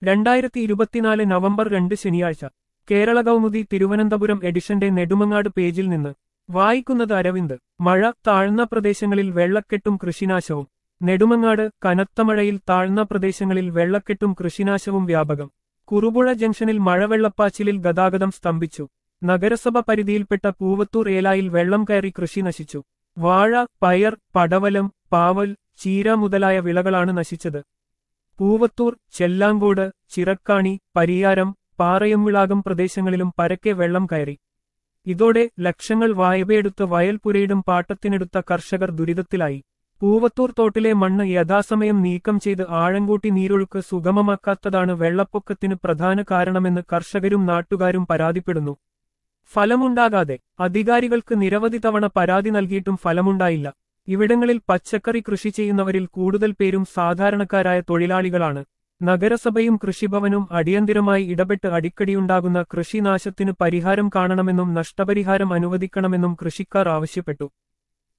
രണ്ടായിരത്തി ഇരുപത്തിനാല് നവംബർ രണ്ട് ശനിയാഴ്ച കേരള കൗമുദി തിരുവനന്തപുരം എഡിഷന്റെ നെടുമങ്ങാട് പേജിൽ നിന്ന് വായിക്കുന്നത് അരവിന്ദ് മഴ താഴ്ന്ന പ്രദേശങ്ങളിൽ വെള്ളക്കെട്ടും കൃഷിനാശവും നെടുമങ്ങാട് കനത്ത മഴയിൽ താഴ്ന്ന പ്രദേശങ്ങളിൽ വെള്ളക്കെട്ടും കൃഷിനാശവും വ്യാപകം കുറുപുഴ ജംഗ്ഷനിൽ മഴവെള്ളപ്പാച്ചിലിൽ ഗതാഗതം സ്തംഭിച്ചു നഗരസഭ പരിധിയിൽപ്പെട്ട പൂവത്തൂർ ഏലായിൽ വെള്ളം കയറി കൃഷി നശിച്ചു വാഴ പയർ പടവലം പാവൽ ചീര മുതലായ വിളകളാണ് നശിച്ചത് പൂവത്തൂർ ചെല്ലാങ്കോട് ചിറക്കാണി പരിയാരം പാറയംവിളാകം പ്രദേശങ്ങളിലും പരക്കെ വെള്ളം കയറി ഇതോടെ ലക്ഷങ്ങൾ വായ്പയെടുത്ത് വയൽ പുരയിടും പാട്ടത്തിനെടുത്ത കർഷകർ ദുരിതത്തിലായി പൂവത്തൂർ തോട്ടിലെ മണ്ണ് യഥാസമയം നീക്കം ചെയ്ത് ആഴങ്കൂട്ടി നീരൊഴുക്ക് സുഗമമാക്കാത്തതാണ് വെള്ളപ്പൊക്കത്തിന് പ്രധാന കാരണമെന്ന് കർഷകരും നാട്ടുകാരും പരാതിപ്പെടുന്നു ഫലമുണ്ടാകാതെ അധികാരികൾക്ക് നിരവധി തവണ പരാതി നൽകിയിട്ടും ഫലമുണ്ടായില്ല ഇവിടങ്ങളിൽ പച്ചക്കറി കൃഷി ചെയ്യുന്നവരിൽ കൂടുതൽ പേരും സാധാരണക്കാരായ തൊഴിലാളികളാണ് നഗരസഭയും കൃഷിഭവനും അടിയന്തിരമായി ഇടപെട്ട് അടിക്കടിയുണ്ടാകുന്ന കൃഷിനാശത്തിന് പരിഹാരം കാണണമെന്നും നഷ്ടപരിഹാരം അനുവദിക്കണമെന്നും കൃഷിക്കാർ ആവശ്യപ്പെട്ടു